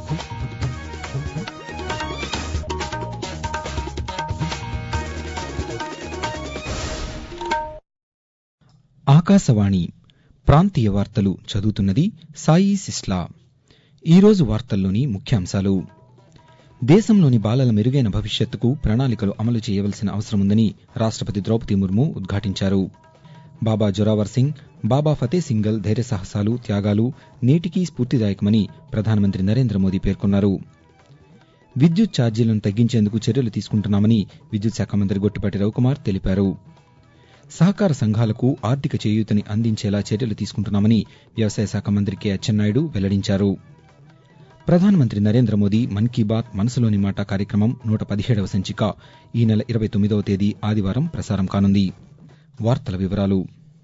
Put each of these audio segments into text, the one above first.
ఆకాశవాణి ప్రాంతీయ వార్తలు చదువుతున్నది సాయి సిస్లా ఈరోజు వార్తల్లోని ముఖ్యాంశాలు దేశంలోని బాలల మెరుగైన భవిష్యత్తుకు ప్రణాళికలు అమలు చేయవలసిన అవసరముందని రాష్టపతి ద్రౌపది ముర్ము ఉద్ఘాటించారు బాబా జొరావర్ సింగ్ బాబా ఫతే సింగల్ ధైర్య సాహసాలు త్యాగాలు నేటికీ స్ఫూర్తిదాయకమని ప్రధానమంత్రి నరేంద్ర మోదీ పేర్కొన్నారు విద్యుత్ ఛార్జీలను తగ్గించేందుకు చర్యలు తీసుకుంటున్నామని విద్యుత్ శాఖ మంత్రి గొట్టిపాటి రవికుమార్ తెలిపారు సహకార సంఘాలకు ఆర్థిక చేయూతని అందించేలా చర్యలు తీసుకుంటున్నామని వ్యవసాయ శాఖ మంత్రి కె అచ్చెన్నాయుడు వెల్లడించారు ప్రధానమంత్రి నరేంద్ర మోదీ మన్ కీ బాత్ మనసులోని మాట కార్యక్రమం నూట పదిహేడవ సంచిక ఈ నెల ఇరవై తొమ్మిదవ తేదీ ఆదివారం ప్రసారం కానుంది వార్తల వివరాలు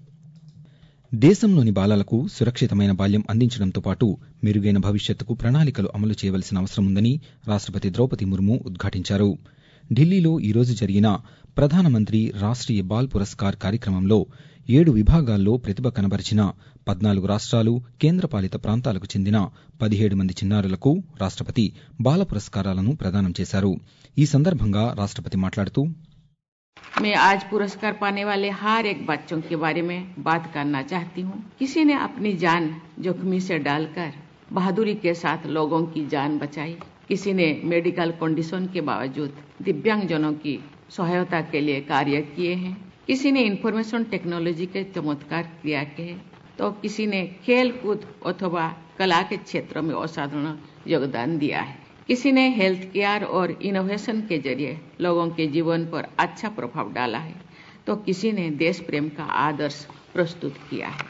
దేశంలోని బాలలకు సురక్షితమైన బాల్యం అందించడంతో పాటు మెరుగైన భవిష్యత్తుకు ప్రణాళికలు అమలు చేయవలసిన అవసరముందని రాష్టపతి ద్రౌపది ముర్ము ఉద్ఘాటించారు ఢిల్లీలో ఈరోజు జరిగిన ప్రధానమంత్రి రాష్ట్రీయ బాల్ పురస్కార్ కార్యక్రమంలో ఏడు విభాగాల్లో ప్రతిభ కనబరిచిన పద్నాలుగు రాష్ట్రాలు కేంద్రపాలిత ప్రాంతాలకు చెందిన పదిహేడు మంది చిన్నారులకు రాష్టపతి బాల పురస్కారాలను ప్రదానం చేశారు ఈ సందర్భంగా రాష్టపతి మాట్లాడుతూ मैं आज पुरस्कार पाने वाले हर एक बच्चों के बारे में बात करना चाहती हूँ किसी ने अपनी जान जोखमी से डालकर बहादुरी के साथ लोगों की जान बचाई किसी ने मेडिकल कंडीशन के बावजूद दिव्यांगजनों की सहायता के लिए कार्य किए हैं किसी ने इंफॉर्मेशन टेक्नोलॉजी के चमत्कार क्रिया के तो किसी ने खेल कूद अथवा कला के क्षेत्र में असाधारण योगदान दिया है किसी ने हेल्थ केयर और इनोवेशन के जरिए लोगों के जीवन पर अच्छा प्रभाव डाला है तो किसी ने देश प्रेम का आदर्श प्रस्तुत किया है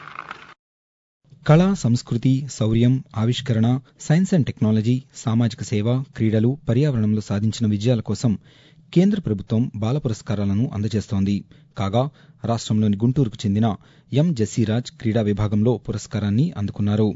కళ సంస్కృతి శౌర్యం ఆవిష్కరణ సైన్స్ అండ్ టెక్నాలజీ సామాజిక సేవ క్రీడలు పర్యావరణంలో సాధించిన విజయాల కోసం కేంద్ర ప్రభుత్వం బాల పురస్కారాలను అందజేస్తోంది కాగా రాష్ట్రంలోని గుంటూరుకు చెందిన ఎం జస్సీరాజ్ క్రీడా విభాగంలో పురస్కారాన్ని అందుకున్నారు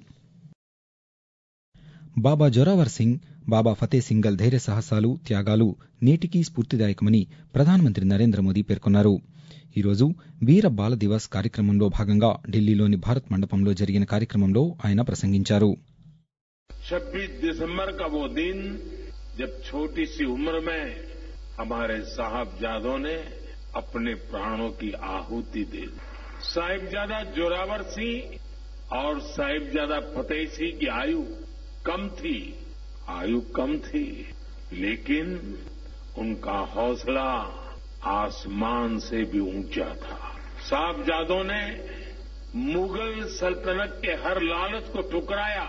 బాబా జొరావర్ సింగ్ బాబా ఫతే సింగల్ ధైర్య సాహసాలు త్యాగాలు నేటికీ స్ఫూర్తిదాయకమని ప్రధానమంత్రి నరేంద్ర మోదీ పేర్కొన్నారు ఈరోజు వీర బాల దివస్ కార్యక్రమంలో భాగంగా ఢిల్లీలోని భారత్ మండపంలో జరిగిన కార్యక్రమంలో ఆయన ప్రసంగించారు 26 दिसंबर का वो दिन जब छोटी सी उम्र में हमारे साहबजादों ने अपने प्राणों की आहुति दे दी साहिबजादा जोरावर सिंह और साहिबजादा फतेह सिंह की आयु कम थी आयु कम थी लेकिन उनका हौसला आसमान से भी ऊंचा था साहबजादों ने मुगल सल्तनत के हर लालच को ठुकराया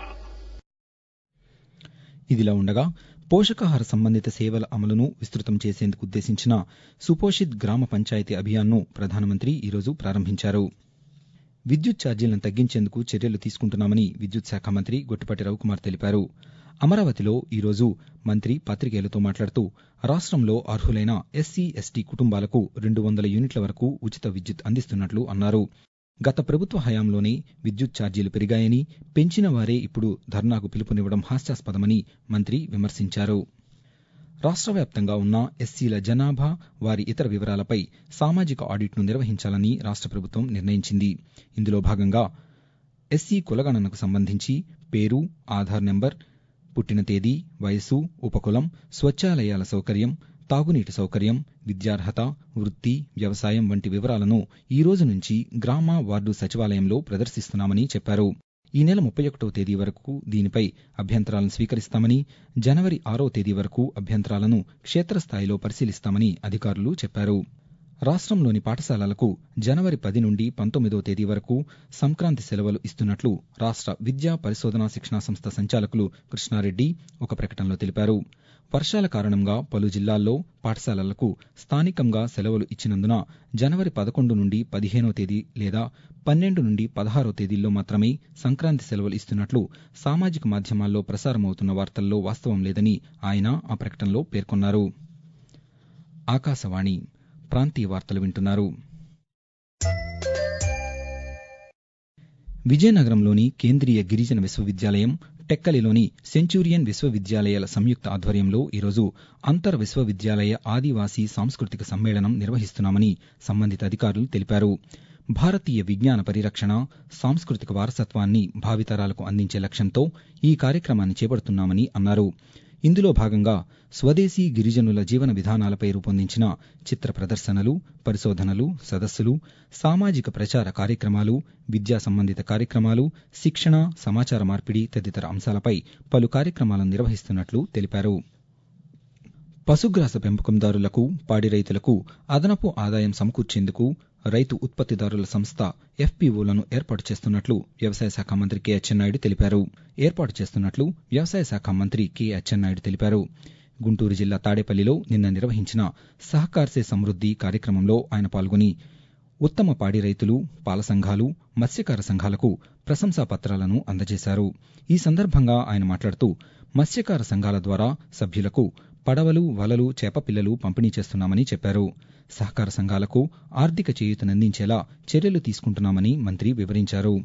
ఇదిలా ఉండగా పోషకాహార సంబంధిత సేవల అమలును విస్తృతం చేసేందుకు ఉద్దేశించిన సుపోషిత్ గ్రామ పంచాయతీ అభియాన్ను ప్రధానమంత్రి ఈరోజు ప్రారంభించారు విద్యుత్ ఛార్జీలను తగ్గించేందుకు చర్యలు తీసుకుంటున్నామని విద్యుత్ శాఖ మంత్రి గొట్టిపాటి రవికుమార్ తెలిపారు అమరావతిలో ఈరోజు మంత్రి పాతికేయులతో మాట్లాడుతూ రాష్ట్రంలో అర్హులైన ఎస్సీ ఎస్టీ కుటుంబాలకు రెండు వందల యూనిట్ల వరకు ఉచిత విద్యుత్ అందిస్తున్నట్లు అన్నారు గత ప్రభుత్వ హయాంలోనే విద్యుత్ ఛార్జీలు పెరిగాయని పెంచిన వారే ఇప్పుడు ధర్నాకు పిలుపునివ్వడం హాస్యాస్పదమని మంత్రి విమర్శించారు రాష్ట్ర వ్యాప్తంగా ఉన్న ఎస్సీల జనాభా వారి ఇతర వివరాలపై సామాజిక ఆడిట్ను నిర్వహించాలని రాష్ట్ర ప్రభుత్వం నిర్ణయించింది ఇందులో భాగంగా ఎస్సీ కులగణనకు సంబంధించి పేరు ఆధార్ నెంబర్ పుట్టిన తేదీ వయస్సు ఉపకులం స్వచ్ఛాలయాల సౌకర్యం తాగునీటి సౌకర్యం విద్యార్హత వృత్తి వ్యవసాయం వంటి వివరాలను ఈ రోజు నుంచి గ్రామ వార్డు సచివాలయంలో ప్రదర్శిస్తున్నామని చెప్పారు ఈ నెల ముప్పై ఒకటవ తేదీ వరకు దీనిపై అభ్యంతరాలను స్వీకరిస్తామని జనవరి ఆరో తేదీ వరకు అభ్యంతరాలను క్షేత్రస్థాయిలో పరిశీలిస్తామని అధికారులు చెప్పారు రాష్ట్రంలోని పాఠశాలలకు జనవరి పది నుండి పంతొమ్మిదో తేదీ వరకు సంక్రాంతి సెలవులు ఇస్తున్నట్లు రాష్ట్ర విద్యా పరిశోధనా శిక్షణా సంస్థ సంచాలకులు కృష్ణారెడ్డి ఒక ప్రకటనలో తెలిపారు వర్షాల కారణంగా పలు జిల్లాల్లో పాఠశాలలకు స్థానికంగా సెలవులు ఇచ్చినందున జనవరి పదకొండు నుండి పదిహేనో తేదీ లేదా పన్నెండు నుండి పదహారో తేదీల్లో మాత్రమే సంక్రాంతి సెలవులు ఇస్తున్నట్లు సామాజిక మాధ్యమాల్లో ప్రసారమవుతున్న వార్తల్లో వాస్తవం లేదని ఆయన ఆ ప్రకటనలో పేర్కొన్నారు ఆకాశవాణి ప్రాంతీయ వార్తలు వింటున్నారు విజయనగరంలోని కేంద్రీయ గిరిజన విశ్వవిద్యాలయం టెక్కలిలోని సెంచూరియన్ విశ్వవిద్యాలయాల సంయుక్త ఆధ్వర్యంలో ఈరోజు అంతర్ విశ్వవిద్యాలయ ఆదివాసీ సాంస్కృతిక సమ్మేళనం నిర్వహిస్తున్నామని సంబంధిత అధికారులు తెలిపారు భారతీయ విజ్ఞాన పరిరక్షణ సాంస్కృతిక వారసత్వాన్ని భావితరాలకు అందించే లక్ష్యంతో ఈ కార్యక్రమాన్ని చేపడుతున్నామని అన్నారు ఇందులో భాగంగా స్వదేశీ గిరిజనుల జీవన విధానాలపై రూపొందించిన చిత్ర ప్రదర్శనలు పరిశోధనలు సదస్సులు సామాజిక ప్రచార కార్యక్రమాలు విద్యా సంబంధిత కార్యక్రమాలు శిక్షణ సమాచార మార్పిడి తదితర అంశాలపై పలు కార్యక్రమాలను నిర్వహిస్తున్నట్లు తెలిపారు పశుగ్రాస పెంపకందారులకు పాడి రైతులకు అదనపు ఆదాయం సమకూర్చేందుకు రైతు ఉత్పత్తిదారుల సంస్థ ఎఫ్పీఓలను ఏర్పాటు చేస్తున్నట్లు వ్యవసాయ శాఖ మంత్రి కె అచ్చెన్నాయుడు తెలిపారు ఏర్పాటు చేస్తున్నట్లు వ్యవసాయ శాఖ మంత్రి కె అచ్చెన్నాయుడు తెలిపారు గుంటూరు జిల్లా తాడేపల్లిలో నిన్న నిర్వహించిన సహకార్సే సమృద్ది కార్యక్రమంలో ఆయన పాల్గొని ఉత్తమ పాడి రైతులు పాల సంఘాలు మత్స్యకార సంఘాలకు ప్రశంసా పత్రాలను అందజేశారు ఈ సందర్భంగా ఆయన మాట్లాడుతూ మత్స్యకార సంఘాల ద్వారా సభ్యులకు పడవలు వలలు చేపపిల్లలు పంపిణీ చేస్తున్నామని చెప్పారు సహకార సంఘాలకు ఆర్థిక చేయూతనందించేలా చర్యలు తీసుకుంటున్నామని మంత్రి వివరించారు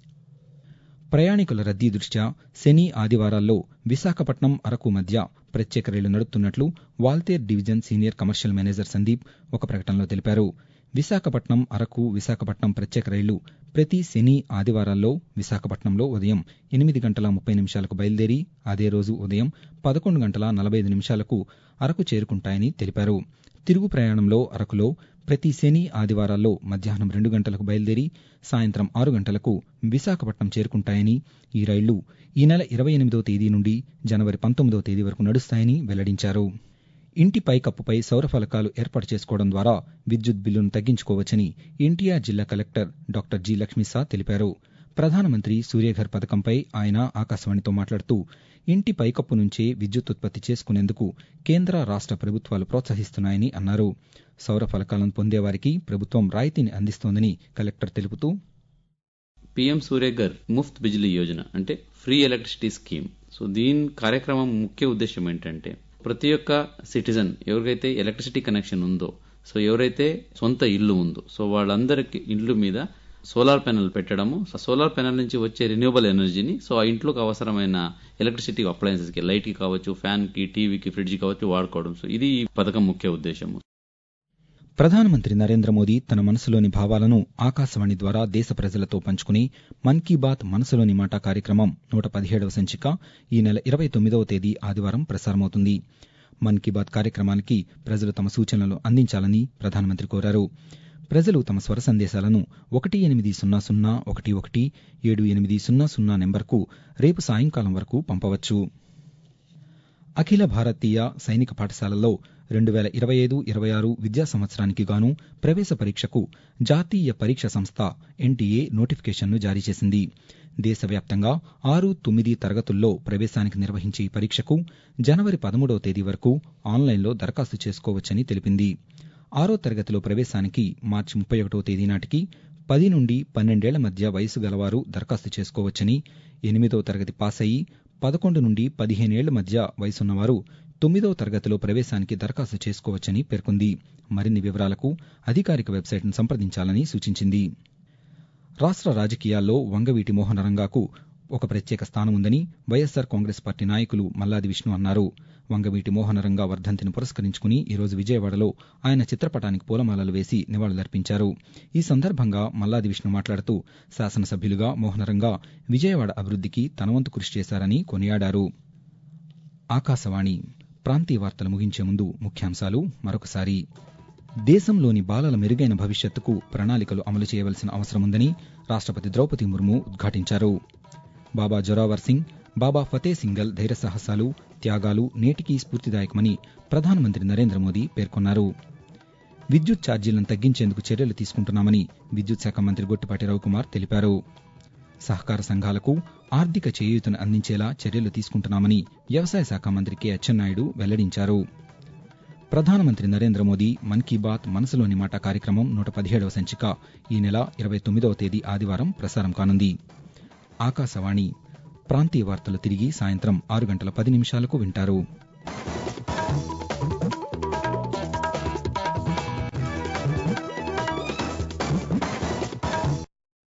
ప్రయాణికుల రద్దీ దృష్ట్యా శని ఆదివారాల్లో విశాఖపట్నం అరకు మధ్య ప్రత్యేక రైళ్లు నడుపుతున్నట్లు Waltair division senior commercial manager Sandeep ఒక ప్రకటనలో తెలిపారు విశాఖపట్నం అరకు విశాఖపట్నం ప్రత్యేక రైళ్లు ప్రతి శని ఆదివారాల్లో విశాఖపట్నంలో ఉదయం ఎనిమిది గంటల ముప్పై నిమిషాలకు బయలుదేరి అదే రోజు ఉదయం పదకొండు గంటల నలభై ఐదు నిమిషాలకు అరకు చేరుకుంటాయని తెలిపారు తిరుగు ప్రయాణంలో అరకులో ప్రతి శని ఆదివారాల్లో మధ్యాహ్నం రెండు గంటలకు బయలుదేరి సాయంత్రం ఆరు గంటలకు విశాఖపట్నం చేరుకుంటాయని ఈ రైళ్లు ఈ నెల ఇరవై ఎనిమిదో తేదీ నుండి జనవరి పంతొమ్మిదో తేదీ వరకు నడుస్తాయని వెల్లడించారు ఇంటి పైకప్పుపై సౌర ఫలకాలు ఏర్పాటు చేసుకోవడం ద్వారా విద్యుత్ బిల్లును తగ్గించుకోవచ్చని ఎన్టీఆర్ జిల్లా కలెక్టర్ డాక్టర్ జి లక్ష్మీసా తెలిపారు ప్రధానమంత్రి సూర్యఘర్ పథకంపై ఆయన ఆకాశవాణితో మాట్లాడుతూ ఇంటి పైకప్పు నుంచే విద్యుత్ ఉత్పత్తి చేసుకునేందుకు కేంద్ర రాష్ట ప్రభుత్వాలు ప్రోత్సహిస్తున్నాయని అన్నారు సౌర ఫలకాలను పొందేవారికి ప్రభుత్వం రాయితీని అందిస్తోందని కలెక్టర్ తెలుపుతూ పిఎం సూర్యగర్ ముఫ్త్ బిజిలీ యోజన అంటే ఫ్రీ ఎలక్ట్రిసిటీ స్కీమ్ సో దీని కార్యక్రమం ముఖ్య ఉద్దేశం ఏంటంటే ప్రతి ఒక్క సిటిజన్ ఎవరికైతే ఎలక్ట్రిసిటీ కనెక్షన్ ఉందో సో ఎవరైతే సొంత ఇల్లు ఉందో సో వాళ్ళందరికి ఇండ్లు మీద సోలార్ ప్యానెల్ పెట్టడము సో సోలార్ ప్యానెల్ నుంచి వచ్చే రిన్యూవబుల్ ఎనర్జీని సో ఆ ఇంట్లోకి అవసరమైన ఎలక్ట్రిసిటీ అప్లయన్సెస్కి లైట్కి కావచ్చు ఫ్యాన్కి టీవీకి ఫ్రిడ్జ్కి కావచ్చు వాడుకోవడం సో ఇది ఈ పథకం ముఖ్య ఉద్దేశము ప్రధానమంత్రి నరేంద్ర మోదీ తన మనసులోని భావాలను ఆకాశవాణి ద్వారా దేశ ప్రజలతో పంచుకుని మన్ కీ బాత్ మనసులోని మాట కార్యక్రమం నూట పదిహేడవ సంచిక ఈ నెల ఇరవై తొమ్మిదవ తేదీ ఆదివారం ప్రసారమవుతుంది మన్ కీ బాత్ కార్యక్రమానికి ప్రజలు తమ సూచనలు అందించాలని ప్రధానమంత్రి కోరారు ప్రజలు తమ స్వర సందేశాలను ఒకటి ఎనిమిది సున్నా సున్నా ఒకటి ఒకటి ఏడు ఎనిమిది సున్నా సున్నా నెంబర్కు రేపు సాయంకాలం వరకు పంపవచ్చు అఖిల భారతీయ సైనిక పాఠశాలల్లో రెండు వేల ఇరవై ఐదు ఇరవై ఆరు విద్యా సంవత్సరానికి గాను ప్రవేశ పరీక్షకు జాతీయ పరీక్ష సంస్థ ఎన్టీఏ నోటిఫికేషన్ను జారీ చేసింది దేశవ్యాప్తంగా ఆరు తొమ్మిది తరగతుల్లో ప్రవేశానికి నిర్వహించే ఈ పరీక్షకు జనవరి పదమూడవ తేదీ వరకు ఆన్లైన్లో దరఖాస్తు చేసుకోవచ్చని తెలిపింది ఆరో తరగతిలో ప్రవేశానికి మార్చి ముప్పై ఒకటో తేదీ నాటికి పది నుండి పన్నెండేళ్ల మధ్య వయసు గలవారు దరఖాస్తు చేసుకోవచ్చని ఎనిమిదో తరగతి పాస్ అయ్యి పదకొండు నుండి పదిహేనేళ్ల మధ్య వయసున్నవారు తొమ్మిదవ తరగతిలో ప్రవేశానికి దరఖాస్తు చేసుకోవచ్చని పేర్కొంది మరిన్ని వివరాలకు అధికారిక వెబ్సైట్ను సంప్రదించాలని సూచించింది రాష్ట్ర రాజకీయాల్లో వంగవీటి మోహనరంగాకు ఒక ప్రత్యేక స్థానం ఉందని వైఎస్సార్ కాంగ్రెస్ పార్టీ నాయకులు మల్లాది విష్ణు అన్నారు వంగవీటి మోహనరంగా వర్ధంతిని పురస్కరించుకుని ఈరోజు విజయవాడలో ఆయన చిత్రపటానికి పూలమాలలు వేసి నివాళులర్పించారు ఈ సందర్భంగా మల్లాది విష్ణు మాట్లాడుతూ శాసనసభ్యులుగా మోహనరంగా విజయవాడ అభివృద్ధికి తనవంతు కృషి చేశారని కొనియాడారు ఆకాశవాణి ప్రాంతీయ వార్తలు ముగించే ముందు ముఖ్యాంశాలు మరొకసారి దేశంలోని బాలల మెరుగైన భవిష్యత్తుకు ప్రణాళికలు అమలు చేయవలసిన అవసరముందని రాష్ట్రపతి ద్రౌపది ముర్ము ఉద్ఘాటించారు బాబా జొరావర్ సింగ్ బాబా ఫతే సింగల్ ధైర్య సాహసాలు త్యాగాలు నేటికీ స్ఫూర్తిదాయకమని ప్రధానమంత్రి నరేంద్ర మోదీ పేర్కొన్నారు విద్యుత్ ఛార్జీలను తగ్గించేందుకు చర్యలు తీసుకుంటున్నామని విద్యుత్ శాఖ మంత్రి గొట్టిపాటి రవికుమార్ తెలిపారు సహకార సంఘాలకు ఆర్థిక చేయూతను అందించేలా చర్యలు తీసుకుంటున్నామని వ్యవసాయ శాఖ మంత్రి కె అచ్చెన్నాయుడు వెల్లడించారు ప్రధానమంత్రి నరేంద్ర మోదీ మన్ కీ బాత్ మనసులోని మాట కార్యక్రమం నూట పదిహేడవ సంచిక ఈ నెల ఇరవై తొమ్మిదవ తేదీ ఆదివారం ప్రసారం కానుంది ఆకాశవాణి ప్రాంతీయ వార్తలు తిరిగి సాయంత్రం ఆరు గంటల పది నిమిషాలకు వింటారు